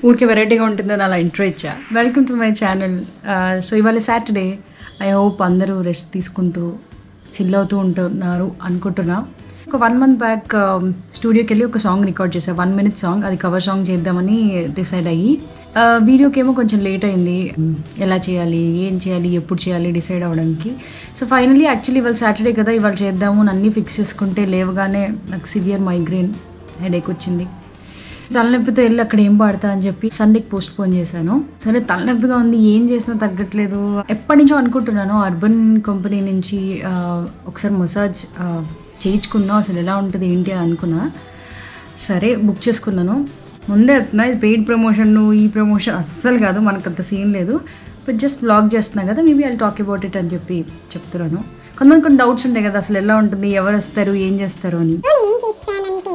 ఊరికే వెరైటీగా ఉంటుందని అలా ఇంట్రో ఇచ్చా welcome to my channel so ఇవాళ సాటర్డే ఐ హోప్ అందరూ రెస్ట్ తీసుకుంటూ చిల్ అవుతూ ఉంటున్నారు అనుకుంటున్నా ఒక వన్ మంత్ బ్యాక్ స్టూడియోకి వెళ్ళి ఒక సాంగ్ రికార్డ్ చేశాను వన్ మినిట్ సాంగ్ అది కవర్ సాంగ్ చేద్దామని డిసైడ్ అయ్యి వీడియోకి ఏమో కొంచెం లేట్ అయింది ఎలా చేయాలి ఏం చేయాలి ఎప్పుడు చేయాలి డిసైడ్ అవ్వడానికి సో ఫైనలీ యాక్చువల్లీ ఇవాళ సాటర్డే కదా ఇవాళ చేద్దాము అని అన్నీ ఫిక్స్ చేసుకుంటే లేవగానే నాకు సివియర్ మైగ్రేన్ హెడేక్ వచ్చింది తలనొప్పితో వెళ్ళి అక్కడ ఏం పాడతా అని చెప్పి సండేకి పోస్ట్ పోన్ చేశాను సరే తలనొప్పిగా ఉంది ఏం చేసినా తగ్గట్లేదు ఎప్పటి నుంచో అనుకుంటున్నాను అర్బన్ కంపెనీ నుంచి ఆ, ఒకసారి మసాజ్ ఆ, చేయించుకుందాం అసలు ఎలా ఉంటుంది ఏంటి అని అనుకున్నా సరే బుక్ చేసుకున్నాను ముందే వస్తున్నా ఇది పెయిడ్ ప్రమోషన్ ఈ ప్రమోషన్ అస్సలు కాదు మనకు అంత సీన్ లేదు బట్ జస్ట్ బ్లాగ్ చేస్తున్నా కదా maybe I talk about it అని చెప్పి చెప్తున్నాను కొంతమంది కొన్ని డౌట్స్ ఉంటాయి కదా అసలు ఎలా ఉంటుంది ఎవరు వస్తారు ఏం చేస్తారు అని నేను ఏం చేస్తానంటే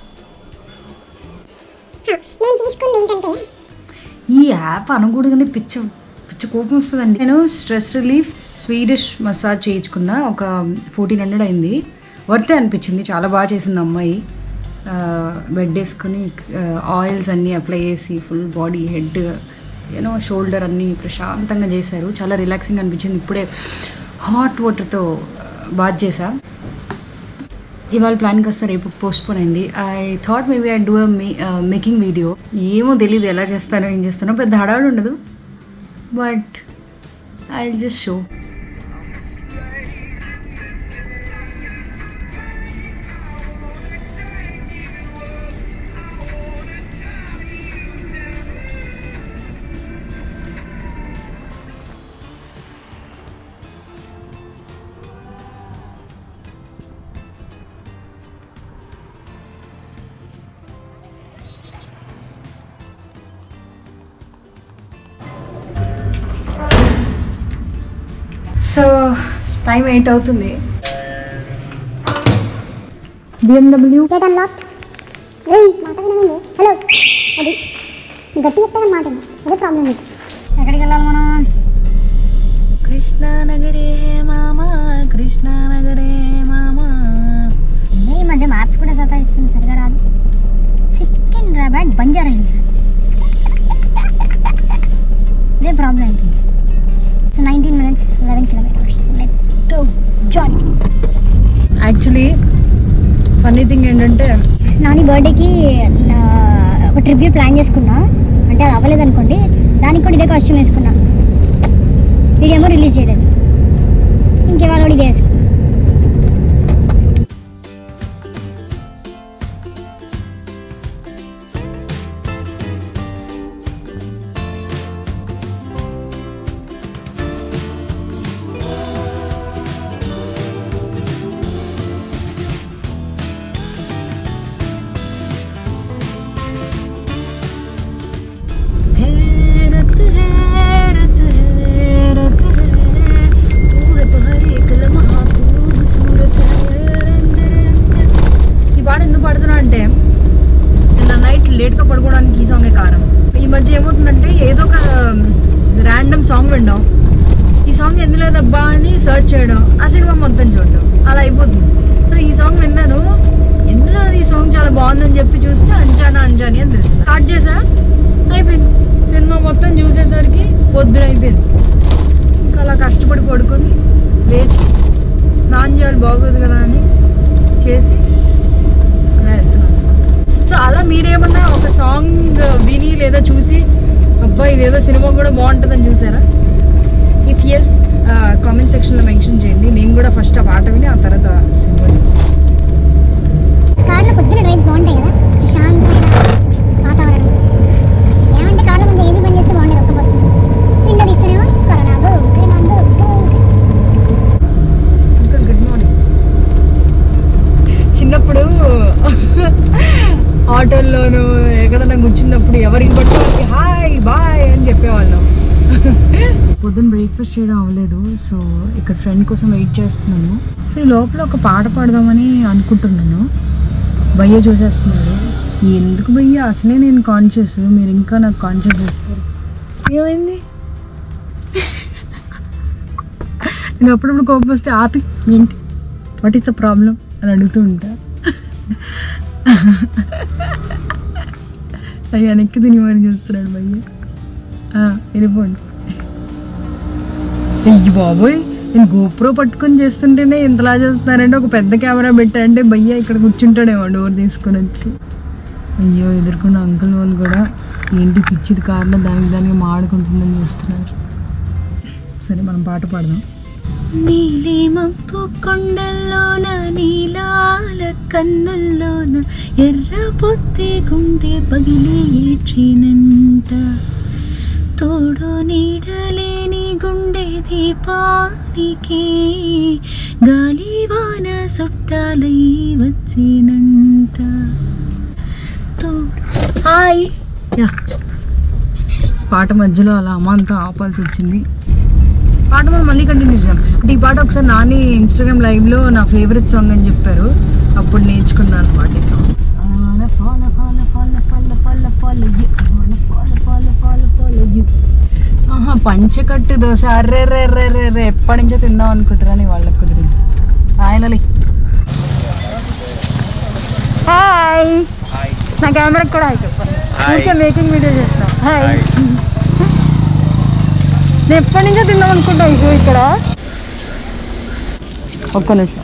హ, నేను తీసుకుంది ఏంటంటే ఈ యాప్ అనకూడదని పిచ్చ పిచ్చ కోపం వస్తుందండి నేను స్ట్రెస్ రిలీఫ్ స్వీడిష్ మసాజ్ చేయించుకున్న ఒక ఫోర్టీన్ హండ్రెడ్ అయింది వర్తే అనిపించింది చాలా బాగా చేసింది అమ్మాయి బెడ్ వేసుకొని ఆయిల్స్ అన్నీ అప్లై చేసి full body head you know shoulder అన్నీ ప్రశాంతంగా చేశారు చాలా రిలాక్సింగ్ అనిపించింది ఇప్పుడే హాట్ వాటర్తో బాత్ చేసా ఇవాళ ప్లాన్కి వస్తే రేపు పోస్ట్పోన్ అయింది I thought maybe I do making video ఏమో తెలియదు ఎలా చేస్తానో ఏం చేస్తానో పెద్ద హడావుడు ఉండదు but I just show so time eight అవుతుంది బిఎండబ్ల్యూ గేట్ అన్లాక్ ఏయ్ మాట వినండి హలో అది గట్టి చెప్తాను మాట విను. అదే ప్రాబ్లం నీకు ఎక్కడికి వెళ్ళాలి మనం కృష్ణానగరే మామా కృష్ణానగరే మామా ఏ ఈ మధ్య మ్యాప్స్ కూడా సతాయిస్తుంది సరిగా రాదు సికింద్రాబాద్ బంజారా హిల్స్ ఇదే ప్రాబ్లం అయిపోయింది so nineteen minutes eleven kilometres let's go John actually funny thing ఏంటంటే నాని బర్త్డేకి ఒక ట్రిప్ ప్లాన్ చేసుకున్నా అంటే అది అవ్వలేదు అనుకోండి దానికి కూడా ఇదే కాస్ట్యూమ్ వేసుకున్నా వీడియోమో రిలీజ్ చేయలేదు ఇంకేవాళ్ళు కూడా ఇదే వేసుకున్నా हैरत हैरत हैरत है तू है तो हर एक लम्हा खूबसूरत है ఈ పాట ఎందుకు పాడుతున్నా అంటే నిన్న నైట్ లేట్గా పడుకోవడానికి ఈ సాంగే కారణం ఈ మధ్య ఏమవుతుందంటే ఏదో ఒక ర్యాండమ్ సాంగ్ వినడం ఈ సాంగ్ ఎందులో దబ్బా అని సర్చ్ చేయడం ఆ సినిమా మొత్తం చూడడం అలా అయిపోతుంది సో ఈ సాంగ్ విన్నాను ఎందులో ఈ సాంగ్ చాలా బాగుందని చెప్పి చూస్తే అంజానా అంజాని అని తెలుసు స్టార్ట్ చేసా అయిపోయింది సినిమా మొత్తం చూసేసరికి పొద్దున అయిపోయింది ఇంకా అలా కష్టపడి పడుకొని లేచి స్నానం చేయాలి బాగోదు కదా అని చేసి అలా వెళ్తున్నాను సో అలా మీరేమన్నా ఒక సాంగ్ విని లేదా చూసి అబ్బాయి ఇదేదో సినిమా కూడా బాగుంటుందని చూసారా ఇఫ్ ఎస్ కామెంట్ సెక్షన్లో మెన్షన్ చేయండి నేను కూడా ఫస్ట్ ఆ పాట విని ఆ తర్వాత సినిమా చూస్తాను కార్లో పొద్దున డ్రైవ్స్ బాగుంటాయి కదా ప్రశాంతమైన వాతావరణం ఏమంటే కార్లో కొంచెం ఏసీ బంద్ చేస్తే బాగుండేది ఒక్క వస్తుంది విండో తీస్తేనేమో corona go corona go go uncle good morning చిన్నప్పుడు ఆటోల్లోనూ ఎక్కడన్నా కూర్చున్నప్పుడు ఎవరికి పట్టుకోవాలి హాయ్ బాయ్ అని చెప్పేవాళ్ళం పొద్దున్న బ్రేక్ఫాస్ట్ చేయడం అవ్వలేదు సో ఇక్కడ ఫ్రెండ్ కోసం వెయిట్ చేస్తున్నాను సో ఈ లోపల ఒక పాట పాడదామని అనుకుంటున్నాను భయ్య చూసేస్తున్నాడు ఎందుకు భయ్య అసలే నేను కాన్షియస్ మీరు ఇంకా నాకు కాన్షియస్ చేస్తారు ఏమైంది నేను అప్పుడప్పుడు కోపం వస్తే ఆపి ఏంటి వాట్ ఈస్ ద ప్రాబ్లం అని అడుగుతూ ఉంటా అయ్యా వెనక్కి తిని మరి చూస్తున్నాడు భయ్య వెళ్ళిపోండి అయ్యి బాబోయ్ నేను గోప్రో పట్టుకొని చేస్తుంటేనే ఇంతలా చేస్తున్నారంటే ఒక పెద్ద కెమెరా పెట్టారంటే భయ్య ఇక్కడ కూర్చుంటాడేమో డోర్ తీసుకొని వచ్చి అయ్యో ఎదుర్కొన్న అంకుల్ వాళ్ళు కూడా ఏంటి పిచ్చిది కార్లో దానికి దానికి మాడుకుంటుందని చూస్తున్నారు సరే మనం పాట పాడదాం నీలి మబ్బు కొండల్లోన నీలాల కన్నుల్లోన ఎర్ర పొత్తి గుండె పగిలి ఏడ్చినంట తోడు నీడలేని గుండె దీపానికి గాలివాన సుట్టాలై వచ్చినంట తోడు హాయ్ యా పాట మధ్యలో అలా అమ్మంతా ఆపాల్సి వచ్చింది పాట మనం మళ్ళీ కంటిన్యూ చేద్దాం అంటే ఈ పాట ఒకసారి నాని ఇన్స్టాగ్రామ్ లైవ్లో నా ఫేవరెట్ సాంగ్ అని చెప్పారు అప్పుడు నేర్చుకున్నాను పాట ఈ సాంగ్ ఆహా పంచకట్టు దోశ అర్రే రే రే రే రే ఎప్పటి నుంచో తిందాం అనుకుంటారా నీ వాళ్ళకి కుదిరింది హాయ్ లలి హాయ్ నా కెమెరాకి కూడా హాయ్ చెప్పండి ఇంకా మేకింగ్ వీడియో చేస్తాం హాయ్ నేను ఎప్పటి నుంచో తిందాం అనుకుంటా ఇగో ఇక్కడ ఒక్క నిమిషం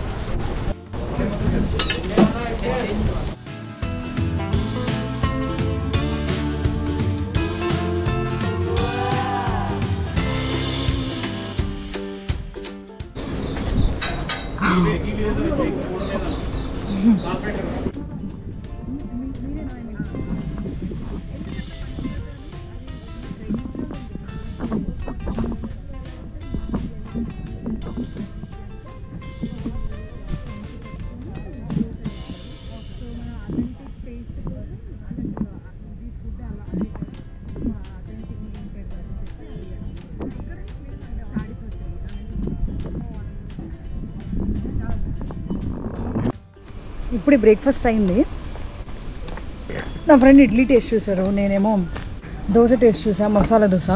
ఇప్పుడు బ్రేక్ఫాస్ట్ అయింది నా ఫ్రెండ్ ఇడ్లీ టేస్ట్ చూసారు నేనేమో దోశ టేస్ట్ చూసా మసాలా దోశ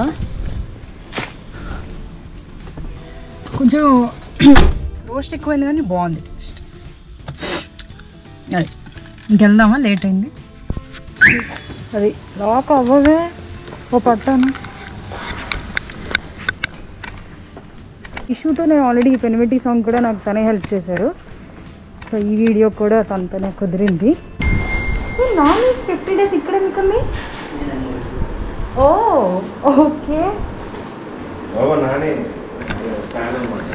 కొంచెం రోస్ట్ ఎక్కువైంది కానీ బాగుంది టేస్ట్ అది ఇంకెళ్దామా లేట్ అయింది అది లాక్ అవ్వవే ఓ పట్టాను ఇష్యూతో నేను ఆల్రెడీ పెనిమిటీ సాంగ్ కూడా నాకు తనే హెల్ప్ చేశారు సో ఈ వీడియో కూడా తనతోనే కుదిరింది నాన్ ఫిఫ్టీ డేస్ ఇక్కడ మీకు ఓ ఓకే బాబా నానే ఫ్యాన్ అనమాట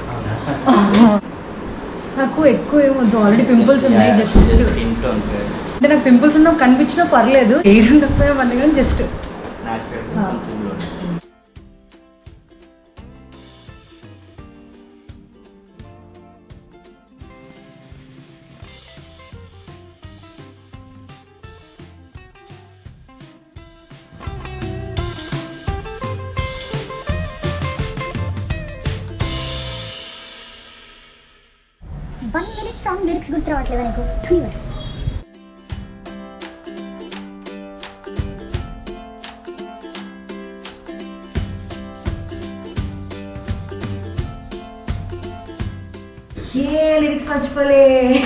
నాకు ఎక్కువ ఏమొద్దు ఆల్రెడీ పింపుల్స్ ఉన్నాయి జస్ట్ ఇంట్లో ఉంటుంది అంటే నాకు పింపుల్స్ ఉన్నా కనిపించినా పర్లేదు ఎయిర్ ఉండకపోయినా పర్లేదు కానీ జస్ట్ న్యాచురల్ Ah. కొంచెంలో వన్ మినిట్ సాంగ్ లిరిక్స్ గుర్తు రావట్లేదా నీకు ధన్యవాదాలు ఏ లిరిక్స్ మర్చిపోలే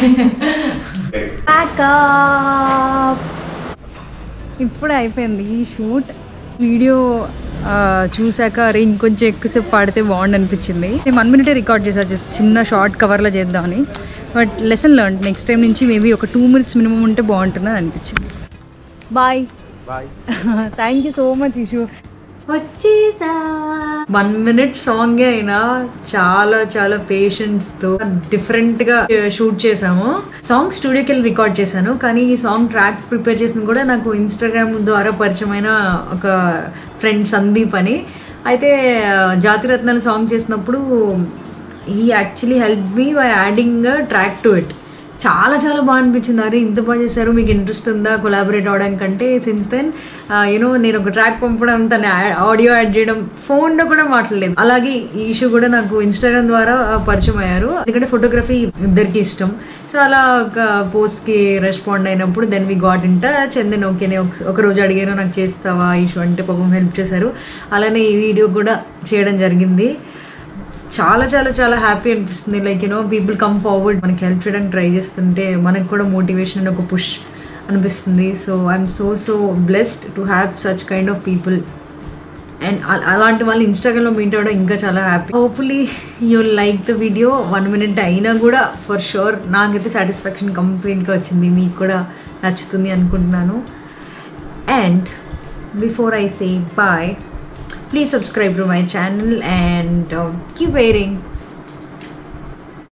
ఇప్పుడు అయిపోయింది ఈ షూట్ వీడియో ఆ, చూశాక అరే ఇంకొంచెం ఎక్కువసేపు పాడితే బాగుండు అనిపించింది నేను వన్ మినిటే రికార్డ్ చేశాను జస్ట్ చిన్న షార్ట్ కవర్లో చేద్దామని but lesson learn next time నుంచి మేబీ ఒక టూ మినిట్స్ మినిమం ఉంటే బాగుంటుందని అనిపించింది bye bye thank you so much Ishu వచ్చేసా వన్ మినిట్ సాంగ్ అయినా చాలా చాలా పేషెన్స్ తో డిఫరెంట్ గా షూట్ చేసాము సాంగ్ స్టూడియోకి వెళ్ళి రికార్డ్ చేశాను కానీ ఈ సాంగ్ ట్రాక్ ప్రిపేర్ చేసింది కూడా నాకు ఇన్స్టాగ్రామ్ ద్వారా పరిచయమైన ఒక ఫ్రెండ్ సందీప్ అని అయితే జాతిరత్నాలు సాంగ్ చేసినప్పుడు ఈ actually help me by adding track to it చాలా చాలా బాగా అనిపించింది అరే ఇంత బాగా చేశారు మీకు ఇంట్రెస్ట్ ఉందా కొలాబరేట్ అవడానికి అంటే సిన్స్ దెన్ యూనో నేను ఒక ట్రాక్ పంపడం తన ఆడియో యాడ్ చేయడం ఫోన్లో కూడా మాట్లాడలేదు అలాగే ఈ ఇష్యూ కూడా నాకు ఇన్స్టాగ్రామ్ ద్వారా ఆ, పరిచయం అయ్యారు ఎందుకంటే ఫోటోగ్రఫీ ఇద్దరికి ఇష్టం సో అలా ఒక పోస్ట్కి రెస్పాండ్ అయినప్పుడు దెన్ వి గాట్ ఇంట చందన్ ఓకేనే ఒక- ఒక రోజు అడిగాను నాకు చేస్తావా ఇష్యూ అంటే పాపం హెల్ప్ చేశారు అలానే ఈ వీడియో కూడా చేయడం జరిగింది చాలా చాలా చాలా హ్యాపీ అనిపిస్తుంది like you know people come forward మనకి హెల్ప్ చేయడానికి ట్రై చేస్తుంటే మనకు కూడా మోటివేషన్ ఒక పుష్ అనిపిస్తుంది so I'm so so blessed to have such kind of people and అలాంటి వాళ్ళు ఇన్స్టాగ్రామ్లో మీట్ అవ్వడం ఇంకా చాలా happy hopefully you like the video one minute అయినా కూడా ఫర్ షూర్ నాకైతే సాటిస్ఫాక్షన్ కంప్లీట్గా వచ్చింది మీకు కూడా నచ్చుతుంది అనుకుంటున్నాను and before I say bye please subscribe to my channel and keep వెయిరింగ్